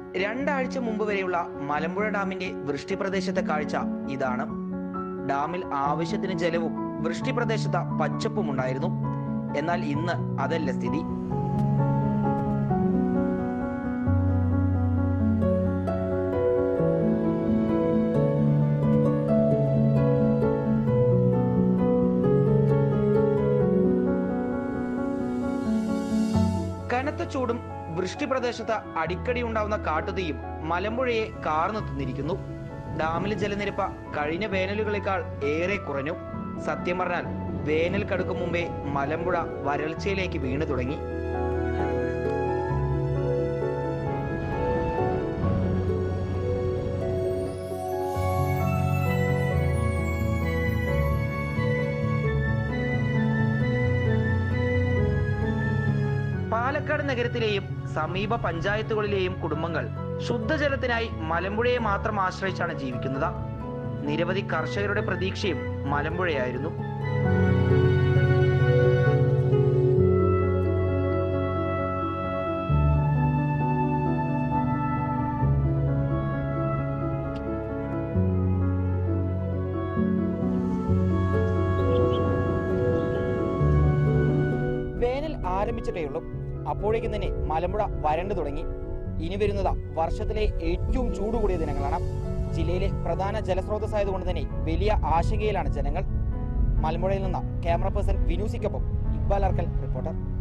രണ്ടാഴ്ച മുമ്പ് വരെയുള്ള മലമ്പുഴ ഡാമിന്റെ വൃഷ്ടി പ്രദേശത്തെ കാഴ്ച ഇതാണ് ഡാമിൽ ആവശ്യത്തിന് ജലവും വൃഷ്ടി പ്രദേശത്ത് പച്ചപ്പും ഉണ്ടായിരുന്നു എന്നാൽ ഇന്ന് അതല്ല സ്ഥിതി കനത്ത ചൂടും വൃഷ്ടി പ്രദേശത്ത് അടിക്കടി ഉണ്ടാവുന്ന കാട്ടുതീയും മലമ്പുഴയെ കാർന്നു തിന്നിരിക്കുന്നു ഡാമിലെ ജലനിരപ്പ് കഴിഞ്ഞ വേനലുകളേക്കാൾ ഏറെ കുറഞ്ഞു സത്യം പറഞ്ഞാൽ വേനൽ കടുക്കും മുമ്പേ മലമ്പുഴ വരൾച്ചയിലേക്ക് വീണു തുടങ്ങി പാലക്കാട് നഗരത്തിലെയും സമീപ പഞ്ചായത്തുകളിലെയും കുടുംബങ്ങൾ ശുദ്ധജലത്തിനായി മലമ്പുഴയെ മാത്രം ആശ്രയിച്ചാണ് ജീവിക്കുന്നത് നിരവധി കർഷകരുടെ പ്രതീക്ഷയും മലമ്പുഴയായിരുന്നു വേനൽ ആരംഭിച്ചിട്ടേയുള്ളൂ അപ്പോഴേക്കും തന്നെ മലമ്പുഴ വരണ്ടു തുടങ്ങി ഇനി വരുന്നത് വർഷത്തിലെ ഏറ്റവും ചൂട് കൂടിയ ദിനങ്ങളാണ് ജില്ലയിലെ പ്രധാന ജലസ്രോതസ്സായതുകൊണ്ട് തന്നെ വലിയ ആശങ്കയിലാണ് ജനങ്ങൾ മലമ്പുഴയിൽ നിന്ന് ക്യാമറ പേഴ്സൺ വിനൂസിക്കൊപ്പം ഇക്ബാൽ അർക്കൽ റിപ്പോർട്ടർ